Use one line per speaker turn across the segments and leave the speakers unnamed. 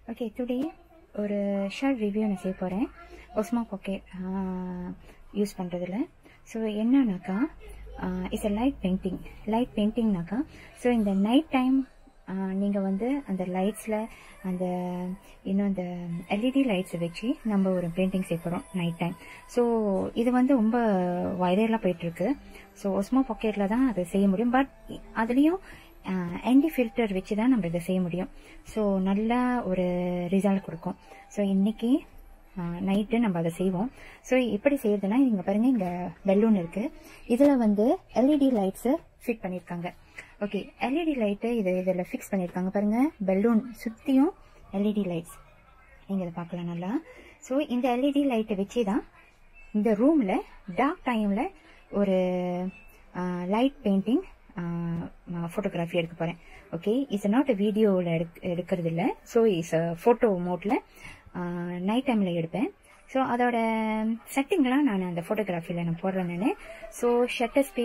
okay today ஒரு short review நான் செய்ய போகிறேன் ஒஸ்மா பாக்கெட் யூஸ் பண்ணுறதுல ஸோ என்னன்னாக்கா it's a light painting light பெயிண்டிங்னாக்கா ஸோ இந்த நைட் டைம் நீங்கள் வந்து அந்த லைட்ஸில் அந்த இன்னும் அந்த எல்இடி லைட்ஸை வச்சு நம்ம ஒரு பெயிண்டிங் செய்ய போகிறோம் நைட் டைம் ஸோ இது வந்து ரொம்ப வைரலாக போயிட்டுருக்கு ஸோ ஒஸ்மோ பாக்கெட்டில் தான் அதை செய்ய முடியும் பட் அதுலேயும் ஆன்டி ஃபில்டர் வச்சு தான் நம்ம இதை செய்ய முடியும் ஸோ நல்லா ஒரு ரிசல்ட் கொடுக்கும் ஸோ இன்னைக்கு நைட்டு நம்ம அதை செய்வோம் ஸோ எப்படி செய்யறதுன்னா இங்கே பாருங்க இங்கே பெலூன் இருக்கு இதில் வந்து எல்இடி லைட்ஸு ஃபிட் பண்ணியிருக்காங்க ஓகே எல்இடி லைட்டு இது இதில் ஃபிக்ஸ் பண்ணியிருக்காங்க பாருங்க பெலூன் சுற்றியும் எல்இடி லைட்ஸ் நீங்கள் இதை பார்க்கலாம் நல்லா ஸோ இந்த எல்இடி லைட்டை வச்சு தான் இந்த ரூமில் டார்க் டைமில் ஒரு லைட் பெயிண்டிங் ஃபோட்டோகிராஃபி எடுக்க போகிறேன் ஓகே இட்ஸ் நாட் வீடியோவில் எடுக் எடுக்கிறது இல்லை ஸோ இட்ஸ் ஃபோட்டோ மோட்டில் நைட் டைமில் எடுப்பேன் ஸோ அதோட செட்டிங்லாம் நான் அந்த ஃபோட்டோகிராஃபியில் நான் போடுறேன் நான் ஸோ ஷட்டர் ஸ்பே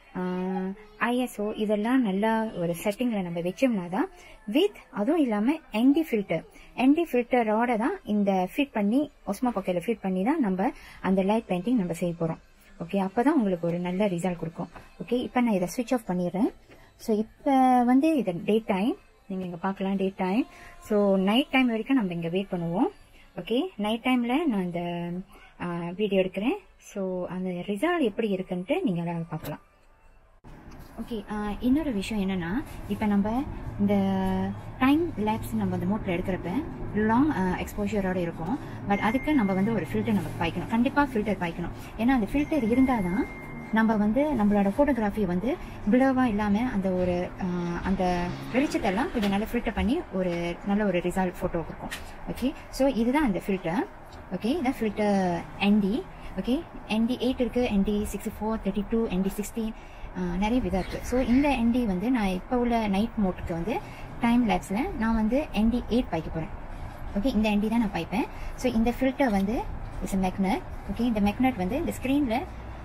ஐஎஸ்ஓ இதெல்லாம் நல்லா ஒரு செட்டிங்கில் நம்ம வச்சோம்னா தான் வித் அதுவும் இல்லாமல் என்டி ஃபில்டர் என்டி ஃபில்டரோட தான் இந்த ஃபிட் பண்ணி ஒஸ்மா பாக்கையில் ஃபிட் பண்ணி தான் நம்ம அந்த லைட் பெயிண்டிங் நம்ம செய்ய போகிறோம் ஓகே அப்போ தான் உங்களுக்கு ஒரு நல்ல ரிசல்ட் கொடுக்கும் ஓகே இப்போ நான் இதை ஸ்விட்ச் ஆஃப் பண்ணிடுறேன் ஸோ இப்போ வந்து இது டே டைம் நீங்கள் இங்கே பார்க்கலாம் day time so night time வரைக்கும் நம்ம இங்கே வெயிட் பண்ணுவோம் ஓகே நைட் டைமில் நான் இந்த வீடியோ எடுக்கிறேன் ஸோ அந்த ரிசல்ட் எப்படி இருக்குன்ட்டு நீங்கள் பார்க்கலாம் ஓகே இன்னொரு விஷயம் என்னன்னா இப்போ நம்ம இந்த டைம் லேப்ஸ் நம்ம அந்த மோட்டில் எடுக்கிறப்ப லாங் எக்ஸ்போஷரோட இருக்கும் பட் அதுக்கு நம்ம வந்து ஒரு ஃபில்டர் நம்ம பாய்க்கணும் கண்டிப்பாக ஃபில்டர் பாய்க்கணும் ஏன்னா அந்த ஃபில்டர் இருந்தால் தான் நம்ம வந்து நம்மளோட ஃபோட்டோகிராஃபி வந்து பிளவாக இல்லாமல் அந்த ஒரு அந்த வெளிச்சத்தெல்லாம் கொஞ்சம் நல்லா ஃபில்டர் பண்ணி ஒரு நல்ல ஒரு ரிசல்ட் ஃபோட்டோ கொடுக்கும் ஓகே ஸோ இதுதான் அந்த ஃபில்டர் ஓகே இதான் filter ND okay ND eight இருக்குது ND sixty four thirty two ND sixteen நிறைய விதம் இருக்குது ஸோ இந்த என்டி வந்து நான் இப்போ உள்ள நைட் மோட்டுக்கு வந்து டைம் லேப்ஸில் நான் வந்து என்டி எயிட் பாய்க்க போகிறேன் ஓகே இந்த என்டி தான் நான் பாய்ப்பேன் ஸோ இந்த ஃபில்டர் வந்து இட்ஸ் மெக்னட் ஓகே இந்த மெக்னட் வந்து இந்த ஸ்க்ரீனில்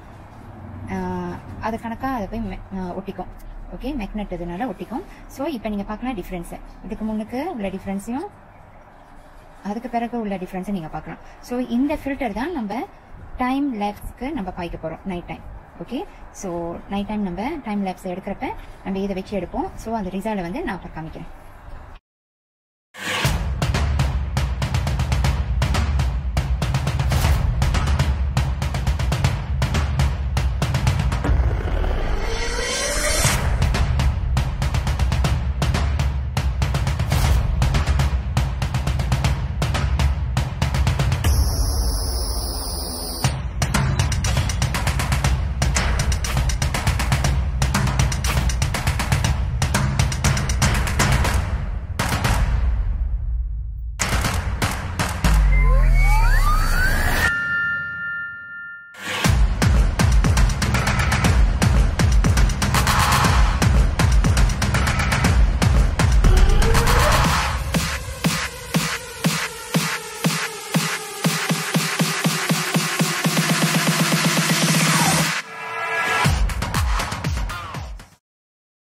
அது கணக்காக அதை போய் ஒட்டிக்கும் ஓகே மெக்னட் இதனால ஒட்டிக்கும் ஸோ இப்போ நீங்கள் பார்க்கலாம் டிஃப்ரென்ஸு இதுக்கு முன்னுக்கு உள்ள டிஃப்ரென்ஸையும் அதுக்கு பிறகு உள்ள டிஃப்ரென்ஸை நீங்கள் பார்க்கலாம் ஸோ இந்த ஃபில்டர் தான் நம்ம டைம் லேப்ஸ்க்கு நம்ம பாய்க்க போகிறோம் night time okay so night time நம்ம டைம் லேப்ஸ் எடுக்கிறப்ப நம்ம இதை வச்சு எடுப்போம் ஸோ அந்த ரிசல்ட்டை வந்து நான் காமிக்கிறேன்